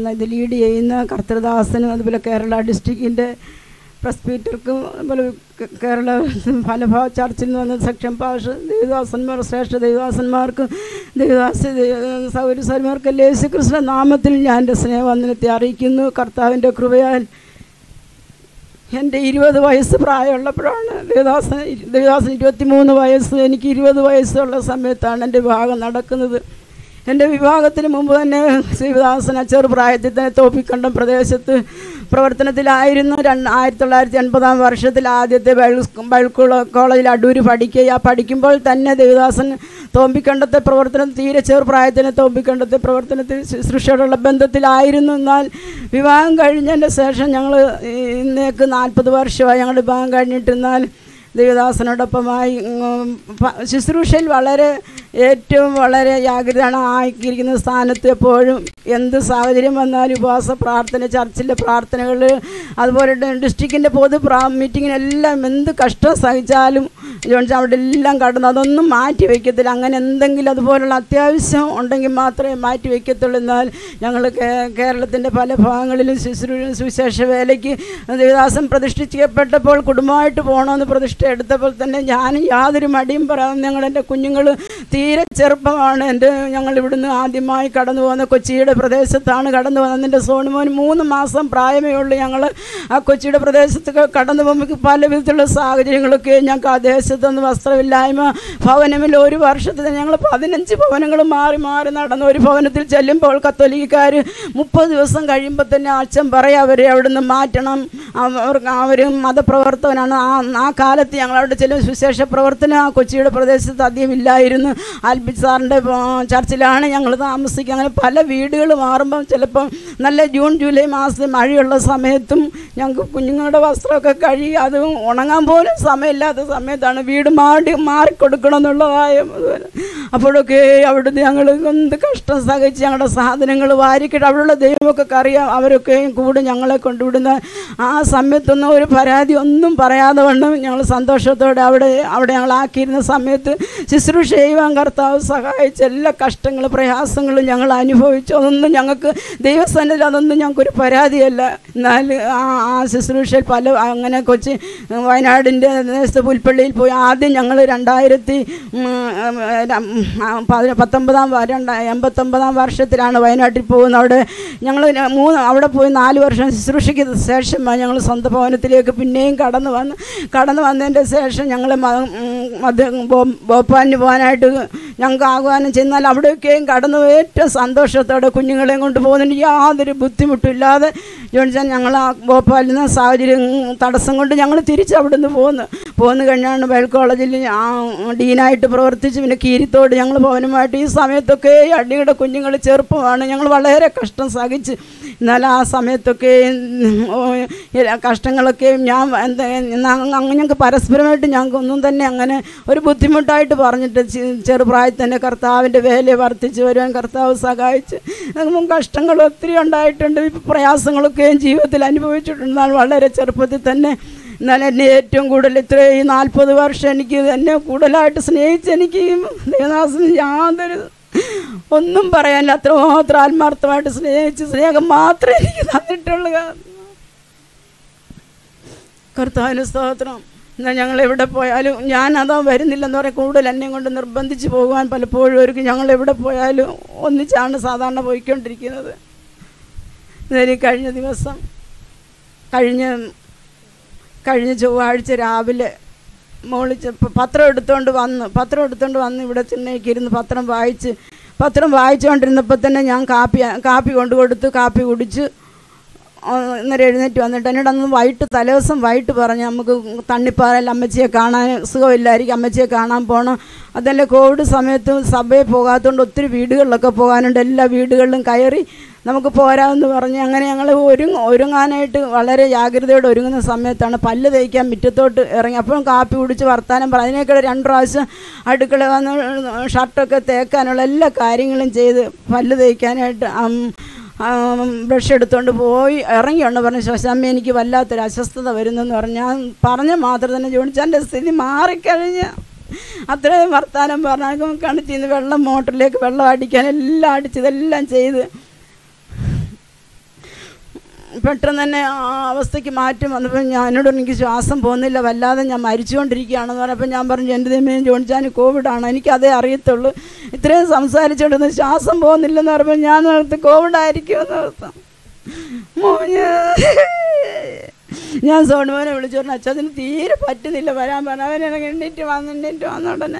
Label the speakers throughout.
Speaker 1: ഇത് ലീഡ് ചെയ്യുന്ന കർത്തൃദാസനും അതുപോലെ കേരള ഡിസ്ട്രിക്റ്റിൻ്റെ പ്രസ്പീറ്റർക്കും അതുപോലെ കേ- കേരള ഫലഭാ ചർച്ചിൽ നിന്ന് വന്ന സെക്ഷൻ പാഷ് ദേവദാസന്മാർ ശ്രേഷ്ഠ ദേവദാസന്മാർക്കും ദേവദാസ സൗരസ്വരന്മാർക്കും യേശു കൃഷ്ണ നാമത്തിൽ ഞാൻ എൻ്റെ സ്നേഹവന്ദനത്തെ അറിയിക്കുന്നു കർത്താവിൻ്റെ കൃപയാൽ എൻ്റെ ഇരുപത് വയസ്സ് പ്രായമുള്ളപ്പോഴാണ് ദേവദാസൻ ദേവദാസൻ ഇരുപത്തിമൂന്ന് വയസ്സ് എനിക്ക് ഇരുപത് വയസ്സുള്ള സമയത്താണ് എൻ്റെ വിവാഹം നടക്കുന്നത് എൻ്റെ വിവാഹത്തിന് മുമ്പ് തന്നെ ശിവദാസന ചെറുപ്രായത്തിൽ തന്നെ തോപ്പിക്കണ്ടം പ്രദേശത്ത് പ്രവർത്തനത്തിലായിരുന്നു രണ്ട് ആയിരത്തി തൊള്ളായിരത്തി എൺപതാം വർഷത്തിൽ ആദ്യത്തെ ബൈബിൾ സ് ബൈബിൾ കോള- കോളേജിൽ അടൂർ പഠിക്കുക ആ പഠിക്കുമ്പോൾ തന്നെ ദേവദാസൻ തോമ്പിക്കണ്ടത്തെ പ്രവർത്തനം തീരെ ചെറുപ്രായത്തിന് തോമ്പിക്കണ്ടത്തെ പ്രവർത്തനത്തിൽ ശുശ്രൂഷയോടുള്ള ബന്ധത്തിലായിരുന്നു എന്നാൽ വിവാഹം കഴിഞ്ഞതിൻ്റെ ശേഷം ഞങ്ങൾ ഇന്നേക്ക് നാൽപ്പത് വർഷമായി ഞങ്ങൾ വിവാഹം കഴിഞ്ഞിട്ടെന്നാൽ ദേവദാസനോടൊപ്പമായി ഉം, പ- ശുശ്രൂഷയിൽ വളരെ ഏറ്റവും വളരെ ജാഗ്രതയാണ് ആക്കിയിരിക്കുന്ന സ്ഥാനത്ത് എപ്പോഴും എന്ത് സാഹചര്യം വന്നാലും ഉപവാസ പ്രാർത്ഥന ചർച്ചിലെ പ്രാർത്ഥനകൾ അതുപോലെ ഡിസ്ട്രിക്റ്റിൻ്റെ പൊതു പ്രാ മീറ്റിങ്ങിനെല്ലാം എന്ത് കഷ്ടം സഹിച്ചാലും ജോൺസ് അവിടെ എല്ലാം കടന്നു അതൊന്നും മാറ്റി വയ്ക്കത്തില്ല അങ്ങനെ എന്തെങ്കിലും അതുപോലുള്ള അത്യാവശ്യം ഉണ്ടെങ്കിൽ മാത്രമേ മാറ്റി വയ്ക്കത്തുള്ളൂ എന്നാൽ ഞങ്ങൾ കേരളത്തിൻ്റെ പല ഭാഗങ്ങളിലും ശുശ്രൂ സുവിശേഷ വേലയ്ക്ക് ദേവദാസൻ പ്രതിഷ്ഠിക്കപ്പെട്ടപ്പോൾ കുടുംബമായിട്ട് പോകണമെന്ന് പ്രതിഷ്ഠ എടുത്തപ്പോൾ തന്നെ ഞാനും യാതൊരു മടിയും പറയാം ഞങ്ങൾ എൻ്റെ കുഞ്ഞുങ്ങൾ തീരെ ചെറുപ്പമാണ് എൻ്റെ ഞങ്ങൾ ഇവിടുന്ന് ആദ്യമായി കടന്നു പോകുന്ന കൊച്ചിയുടെ പ്രദേശത്താണ് കടന്നു പോകുന്നത് എൻ്റെ സോണിമോൻ മൂന്ന് മാസം പ്രായമേ ഉള്ളൂ ഞങ്ങൾ ആ കൊച്ചിയുടെ പ്രദേശത്ത് കടന്നു പോകുമ്പോൾ പല വിധത്തിലുള്ള സാഹചര്യങ്ങളൊക്കെ ഞങ്ങൾക്ക് ആ ദേശത്തൊന്ന് വസ്ത്രമില്ലായ്മ ഭവനമിൽ ഒരു വർഷത്തിൽ ഞങ്ങൾ പതിനഞ്ച് ഭവനങ്ങൾ മാറി മാറി നടന്നു ഒരു ഭവനത്തിൽ ചെല്ലുമ്പോൾ കത്തോലിക്കാർ മുപ്പത് ദിവസം കഴിയുമ്പോൾ തന്നെ അച്ഛൻ പറയും അവരെ അവിടുന്ന് മാറ്റണം അവർക്ക് അവർ മതപ്രവർത്തകനാണ് ആ ആ കാലത്ത് ഞങ്ങൾ അവിടെ ചെല്ലും സുശേഷ പ്രവർത്തനം ആ കൊച്ചിയുടെ പ്രദേശത്ത് അധികം ഇല്ലായിരുന്നു ആൽബിറ്റ് സാറിൻ്റെ ആ, ചർച്ചിലാണ് ഞങ്ങൾ താമസിക്കുക അങ്ങനെ പല വീടുകൾ മാറുമ്പം ചിലപ്പം നല്ല ജൂൺ ജൂലൈ മാസം മഴയുള്ള സമയത്തും ഞങ്ങൾക്ക് കുഞ്ഞുങ്ങളുടെ വസ്ത്രമൊക്കെ കഴുകി അത് ഉണങ്ങാൻ പോലും സമയമില്ലാത്ത സമയത്താണ് വീട് മാടി മാറിക്കൊടുക്കണം എന്നുള്ളതായ അപ്പോഴൊക്കെ അവിടുന്ന് ഞങ്ങൾ എന്ത് കഷ്ടം സഹിച്ച് ഞങ്ങളുടെ സാധനങ്ങൾ വാരിക്കിട്ട് അവിടെയുള്ള ദൈവമൊക്കെ അറിയാം അവരൊക്കെയും കൂടെ ഞങ്ങളെ കൊണ്ടുവിടുന്ന ആ സമയത്തൊന്നും ഒരു പരാതി ഒന്നും പറയാതെ വണ്ണം ഞങ്ങൾ സന്തോഷത്തോടെ അവിടെ അവിടെ ഞങ്ങൾ ആക്കിയിരുന്ന സമയത്ത് ശുശ്രൂഷ ചെയ്യുവാൻ കർത്താവ് സഹായിച്ച എല്ലാ കഷ്ടങ്ങളും പ്രയാസങ്ങളും ഞങ്ങൾ അനുഭവിച്ചു അതൊന്നും ഞങ്ങൾക്ക് ദൈവസ്ഥാനത്തിൽ അതൊന്നും ഞങ്ങൾക്കൊരു പരാതിയല്ല എന്നാൽ ആ ആ ശുശ്രൂഷയിൽ പല അങ്ങനെ കൊച്ചി വയനാടിൻ്റെ ദേശത്ത് പുൽപ്പള്ളിയിൽ പോയി ആദ്യം ഞങ്ങൾ രണ്ടായിരത്തി ഉം, ഉം, രം- ആ, പതിന- പത്തൊമ്പതാം വ- രണ്ട എൺപത്തൊമ്പതാം വർഷത്തിലാണ് വയനാട്ടിൽ പോകുന്നത് അവിടെ ഞങ്ങൾ മൂന്ന് അവിടെ പോയി നാല് വർഷം ശുശ്രൂഷയ്ക്ക് ശേഷമാണ് ഞങ്ങൾ സ്വന്തം ഭവനത്തിലേക്ക് പിന്നെയും കടന്നു വന്ന് കടന്നു വന്നതിൻ്റെ ശേഷം ഞങ്ങൾ അത് ഭോപ്പാലിന് പോകാനായിട്ട് ഞങ്ങൾക്ക് ആഹ്വാനം ചെന്നാൽ അവിടെയൊക്കെയും കടന്നു പോയി ഏറ്റവും സന്തോഷത്തോടെ കുഞ്ഞുങ്ങളെയും കൊണ്ട് പോകുന്നതിന് യാതൊരു ബുദ്ധിമുട്ടില്ലാതെ ജോൺസൺ ഞങ്ങൾ ആ ഭോപ്പാലിൽ നിന്ന് സാഹചര്യം തടസ്സം കൊണ്ട് ഞങ്ങൾ തിരിച്ച് അവിടെ നിന്ന് പോന്നു പോന്നു കഴിഞ്ഞാണ് ബയൽ കോളേജിൽ ആ ഡീനായിട്ട് പ്രവർത്തിച്ച് പിന്നെ കീരിത്തോട് ഞങ്ങൾ ഭവനമായിട്ട് ഈ സമയത്തൊക്കെ ഈ അടിയുടെ കുഞ്ഞുങ്ങൾ ചെറുപ്പമാണ് ഞങ്ങൾ വളരെ കഷ്ടം സഹിച്ച് എന്നാൽ ആ സമയത്തൊക്കെ ഉം, ഓ, ഈ കഷ്ടങ്ങളൊക്കെയും ഞാൻ എന്താ അങ്ങനെ ഞങ്ങൾക്ക് പരസ്പരമായിട്ട് ഞങ്ങൾക്ക് ഒന്നും തന്നെ അങ്ങനെ ഒരു ബുദ്ധിമുട്ടായിട്ട് പറഞ്ഞിട്ട് ചെ- ചെറുപ്രായത്തിൽ തന്നെ കർത്താവിൻ്റെ വേല വർദ്ധിച്ച് വരുവാൻ കർത്താവ് സഹായിച്ച് നമുക്ക് കഷ്ടങ്ങൾ ഒത്തിരി ഉണ്ടായിട്ടുണ്ട് ഇപ്പം പ്രയാസങ്ങളൊക്കെയും ജീവിതത്തിൽ അനുഭവിച്ചിട്ടുണ്ട് എന്നാൽ വളരെ ചെറുപ്പത്തിൽ തന്നെ എന്നാൽ എന്നെ ഏറ്റവും കൂടുതൽ ഇത്രയും ഈ നാൽപ്പത് വർഷം എനിക്ക് എന്നെ കൂടുതലായിട്ട് സ്നേഹിച്ച് എനിക്ക് ഈ ദേവദാസന് യാതൊരു ഒന്നും പറയാനില്ല അത്രമാത്രം ആത്മാർത്ഥമായിട്ട് സ്നേഹിച്ച് സ്നേഹം മാത്രമേ എനിക്ക് തന്നിട്ടുള്ളൂ കർത്താവിന് സ്തോത്രം എന്നാൽ ഞങ്ങൾ എവിടെ പോയാലും ഞാൻ അതാ വരുന്നില്ലെന്ന് പറയാൻ കൂടുതൽ എന്നെ കൊണ്ട് നിർബന്ധിച്ച് പോകുവാൻ പലപ്പോഴും ഒരു ഞങ്ങൾ എവിടെ പോയാലും ഒന്നിച്ചാണ് സാധാരണ പോയിക്കൊണ്ടിരിക്കുന്നത് ഇന്നലെ കഴിഞ്ഞ ദിവസം കഴിഞ്ഞ കഴിഞ്ഞ ചൊവ്വാഴ്ച രാവിലെ മോളി പത്രം എടുത്തുകൊണ്ട് വന്ന് പത്രം എടുത്തുകൊണ്ട് വന്ന് ഇവിടെ ചെന്നൈക്ക് ഇരുന്ന് പത്രം വായിച്ച് പത്രം വായിച്ചുകൊണ്ടിരുന്നപ്പോൾ തന്നെ ഞാൻ കാപ്പി കാപ്പി കൊണ്ടു കൊടുത്ത് കാപ്പി കുടിച്ച് ഇന്നലെ എഴുന്നേറ്റ് വന്നിട്ട് എന്നോട് അന്ന് വൈകിട്ട് തലേദിവസം വൈകിട്ട് പറഞ്ഞു നമുക്ക് തണ്ണിപ്പാറയിൽ അമ്മച്ചിയെ കാണാൻ സുഖമില്ലായിരിക്കും അമ്മച്ചിയെ കാണാൻ പോകണം അതല്ല കോവിഡ് സമയത്ത് സഭയിൽ പോകാത്തതുകൊണ്ട് ഒത്തിരി വീടുകളിലൊക്കെ പോകാനുണ്ട് എല്ലാ വീടുകളിലും കയറി നമുക്ക് പോരാമെന്ന് പറഞ്ഞ് അങ്ങനെ ഞങ്ങൾ ഒരുങ്ങ ഒരുങ്ങാനായിട്ട് വളരെ ജാഗ്രതയോടെ ഒരുങ്ങുന്ന സമയത്താണ് പല്ല് തേക്കാൻ മുറ്റത്തോട്ട് ഇറങ്ങി അപ്പം കാപ്പി കുടിച്ച് വർത്താനം പറഞ്ഞു അതിനേക്കൂടെ രണ്ട് പ്രാവശ്യം അടുക്കള വന്ന് ഷർട്ടൊക്കെ തേക്കാനുള്ള എല്ലാ കാര്യങ്ങളും ചെയ്ത് പല്ല് തേക്കാനായിട്ട് ബ്രഷ് എടുത്തുകൊണ്ട് പോയി ഇറങ്ങിയുണ്ട് പറഞ്ഞു ശോശാമ്മ എനിക്ക് വല്ലാത്തൊരു അസ്വസ്ഥത വരുന്നെന്ന് പറഞ്ഞു ഞാൻ പറഞ്ഞ മാത്രം തന്നെ ജോണിച്ചാൻ്റെ സ്ഥിതി മാറിക്കഴിഞ്ഞ് അത്രയും വർത്താനം പറഞ്ഞു കിണറ്റിൽ നിന്ന് വെള്ളം മോട്ടറിലേക്ക് വെള്ളം അടിക്കാൻ എല്ലാം അടിച്ച് ഇതെല്ലാം ചെയ്ത് പെട്ടെന്ന് തന്നെ ആ അവസ്ഥയ്ക്ക് മാറ്റം വന്നപ്പോൾ ഞാനോട് എനിക്ക് ശ്വാസം പോകുന്നില്ല വല്ലാതെ ഞാൻ മരിച്ചുകൊണ്ടിരിക്കുകയാണെന്ന് പറഞ്ഞപ്പോൾ ഞാൻ പറഞ്ഞു എൻ്റെ ദൈവമേ ജോണിച്ചാൻ കോവിഡാണ് എനിക്കതേ അറിയത്തുള്ളൂ ഇത്രയും സംസാരിച്ചുകൊണ്ടിരുന്ന് ശ്വാസം പോകുന്നില്ലെന്ന് പറയുമ്പോൾ ഞാൻ ഓർത്ത് കോവിഡായിരിക്കുമെന്ന് ഓർത്തു മോന് ഞാൻ സോണുമോനെ വിളിച്ചു പറഞ്ഞു അച്ഛൻ അതിന് തീരെ പറ്റുന്നില്ല വരാൻ പറഞ്ഞു അവൻ എണ്ണീറ്റ് വന്ന് എണ്ണീറ്റ് വന്ന ഉടനെ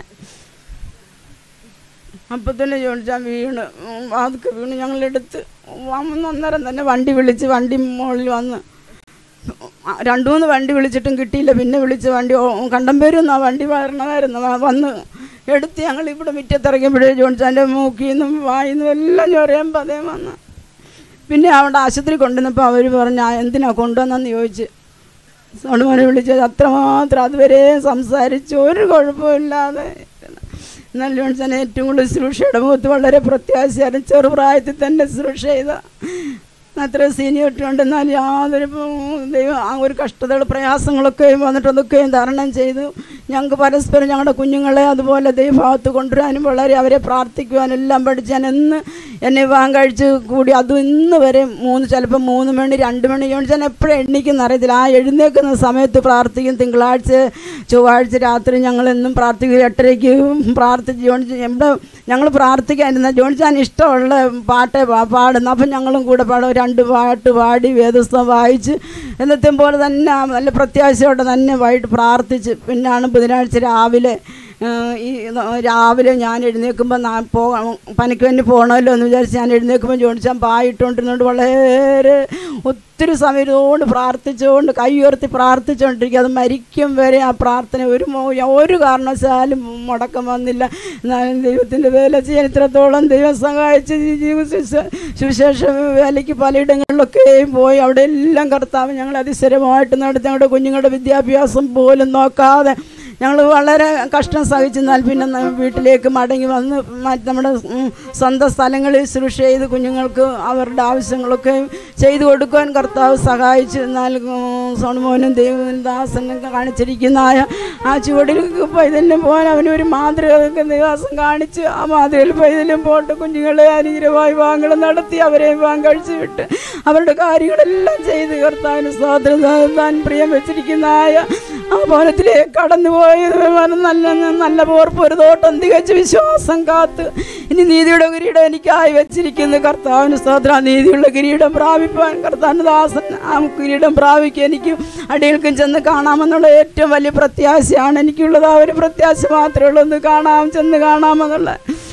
Speaker 1: അപ്പം തന്നെ ജോണിച്ചാൻ വീണ് ഉം, അതൊക്കെ വീണ് ഞങ്ങളെടുത്ത് വന്ന് അന്നേരം തന്നെ വണ്ടി വിളിച്ച് വണ്ടി മുകളിൽ വന്ന് രണ്ടു മൂന്ന് വണ്ടി വിളിച്ചിട്ടും കിട്ടിയില്ല പിന്നെ വിളിച്ച് വണ്ടി ഓ- കണ്ടംപേരും ആ വണ്ടി വരണമായിരുന്നു വ- വന്ന് എടുത്ത് ഞങ്ങൾ ഇവിടെ മുറ്റത്തിറങ്ങിയപ്പോഴേ ജോൺസാൻ്റെ മൂക്കിൽ നിന്നും വായിൽ നിന്നും എല്ലാം ചൊറിയാൻ പതയം വന്ന് പിന്നെ അവിടെ ആശുപത്രി കൊണ്ടുവന്നപ്പോൾ അവർ പറഞ്ഞു "ആ, എന്തിനാ കൊണ്ടുവന്നെന്ന് ചോദിച്ച് സോണുമോനെ വിളിച്ചത് അത്രമാത്രം അതുവരെ സംസാരിച്ച് ഒരു കുഴപ്പമില്ലാതെ എന്നാൽ ജോൺസൺ ഏറ്റവും കൂടുതൽ ശുശ്രൂഷയുടെ മുഖത്ത് വളരെ പ്രത്യാശയായിരുന്നു ചെറുപ്രായത്തിൽ തന്നെ ശുശ്രൂഷ ചെയ്ത അത്ര സീനിയോറിറ്റി ഉണ്ട് എന്നാൽ യാതൊരു ഉം, ദൈവം ആ ഒരു കഷ്ടതകൾ പ്രയാസങ്ങളൊക്കെ വന്നിട്ട് അതൊക്കെയും തരണം ചെയ്തു ഞങ്ങൾക്ക് പരസ്പരം ഞങ്ങളുടെ കുഞ്ഞുങ്ങളെ അതുപോലെ ദൈവഭാഗത്ത് കൊണ്ടുവരാനും വളരെ അവരെ പ്രാർത്ഥിക്കുവാനും എല്ലാം പഠിച്ച് ഞാൻ എന്ന് എന്നെ വിവാഹം കഴിച്ച് കൂടി അതും ഇന്ന് വരെ മൂന്ന് ചിലപ്പോൾ മൂന്ന് മണി രണ്ട് മണി ഞാൻ എപ്പോഴും എണ്ണിക്കുന്ന അറിയത്തില്ല ആ എഴുന്നേക്കുന്ന സമയത്ത് പ്രാർത്ഥിക്കും തിങ്കളാഴ്ച ചൊവ്വാഴ്ച രാത്രി ഞങ്ങളെന്നും പ്രാർത്ഥിക്കും എട്ടരയ്ക്ക് പ്രാർത്ഥിച്ച് ജോണിച്ച് എവിടെ ഞങ്ങൾ പ്രാർത്ഥിക്കാനിരുന്ന ജോണിച്ചാൻ ഇഷ്ടമുള്ള പാട്ടേ പാ- പാടുന്നു അപ്പം ഞങ്ങളും കൂടെ പാടും രണ്ട് പാട്ട് പാടി വേദസ്തം വായിച്ച് എന്നത്തെയും പോലെ തന്നെ ആ നല്ല പ്രത്യാശയോടെ തന്നെ വൈകിട്ട് പ്രാർത്ഥിച്ച് പിന്നാണ് ബുധനാഴ്ച രാവിലെ ആ, ഈ രാവിലെ ഞാൻ എഴുന്നേൽക്കുമ്പോൾ നാ പോ പനിക്ക് വേണ്ടി പോകണമല്ലോ എന്ന് വിചാരിച്ച് ഞാൻ എഴുന്നേൽക്കുമ്പോൾ ജോണിച്ചാൻ പായിട്ടുകൊണ്ടിരുന്നുകൊണ്ട് വളരെ ഒത്തിരി സമയം ഇരുന്നുകൊണ്ട് പ്രാർത്ഥിച്ചുകൊണ്ട് കൈ ഉയർത്തി പ്രാർത്ഥിച്ചുകൊണ്ടിരിക്കുക അത് മരിക്കും വരെ ആ പ്രാർത്ഥന ഒരു മോ- ഒരു കാരണവശാലും മുടക്കം വന്നില്ല എന്നാലും ദൈവത്തിൻ്റെ വേല ചെയ്യാൻ ഇത്രത്തോളം ദൈവം സഹായിച്ച് ഈ ജീവ സുവിശേ- സുവിശേഷ വേലയ്ക്ക് പലയിടങ്ങളിലൊക്കെയും പോയി അവിടെ എല്ലാം കർത്താവ് ഞങ്ങൾ അതിശരമായിട്ട് നടത്തി ഞങ്ങളുടെ കുഞ്ഞുങ്ങളുടെ വിദ്യാഭ്യാസം പോലും നോക്കാതെ ഞങ്ങൾ വളരെ കഷ്ടം സഹിച്ചെന്നാൽ പിന്നെ ന- വീട്ടിലേക്ക് മടങ്ങി വന്ന് മറ്റ് നമ്മുടെ ഉം, സ്വന്തം സ്ഥലങ്ങളിൽ ശുശ്രൂഷ ചെയ്ത് കുഞ്ഞുങ്ങൾക്ക് അവരുടെ ആവശ്യങ്ങളൊക്കെ ചെയ്തു കൊടുക്കാൻ കർത്താവ് സഹായിച്ചു എന്നാൽ ഉം, സോണുമോനും ദൈവദാസനും കാണിച്ചിരിക്കുന്നതായ ആ ചുവടിലേക്ക് പൈതലിനും പോകാൻ അവനൊരു മാതൃക ദൈവാസം കാണിച്ച് ആ മാതൃകയിൽ പൈതലും പോട്ട് കുഞ്ഞുങ്ങളെ അനുഗ്രഹമായി വിവാഹങ്ങൾ നടത്തി അവരെ വിവാഹം കഴിച്ചു വിട്ട് അവരുടെ കാര്യങ്ങളെല്ലാം ചെയ്ത് കർത്താവിന് സ്വാതന്ത്ര്യം താൻ പ്രിയം വെച്ചിരിക്കുന്നതായ ആ ഭവനത്തിലേക്ക് കടന്നുപോയി നല്ല നല്ല പോർപ്പ് ഒരു തോട്ടം തികച്ച് വിശ്വാസം കാത്ത് ഇനി നീതിയുടെ കിരീടം എനിക്കായി വെച്ചിരിക്കുന്നു കർത്താവിന് സ്തോത്രം ആ നീതിയുള്ള കിരീടം പ്രാപിപ്പാൻ കർത്താവിന് ദാസൻ ആ കിരീടം പ്രാപിക്കുക എനിക്ക് അടികൾക്കും ചെന്ന് കാണാമെന്നുള്ള ഏറ്റവും വലിയ പ്രത്യാശയാണ് എനിക്കുള്ളത് ആ ഒരു പ്രത്യാശ മാത്രമേ ഉള്ളൂ ഒന്ന് കാണാം ചെന്ന് കാണാമെന്നുള്ള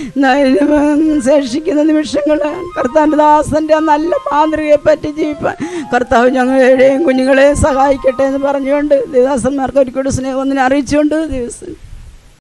Speaker 1: എന്നാലും ശേഷിക്കുന്ന നിമിഷങ്ങൾ കർത്താവിൻ്റെ ദാസൻ്റെ ആ നല്ല മാതൃകയെ പറ്റി ജീവിപ്പാൻ കർത്താവ് ഞങ്ങളുടെയും കുഞ്ഞുങ്ങളെ സഹായിക്കട്ടെ എന്ന് പറഞ്ഞുകൊണ്ട് ദേവദാസന്മാർക്ക് ഒരിക്കലും സ്നേഹം ഒന്നിനെ അറിയിച്ചുകൊണ്ട് ദിവസം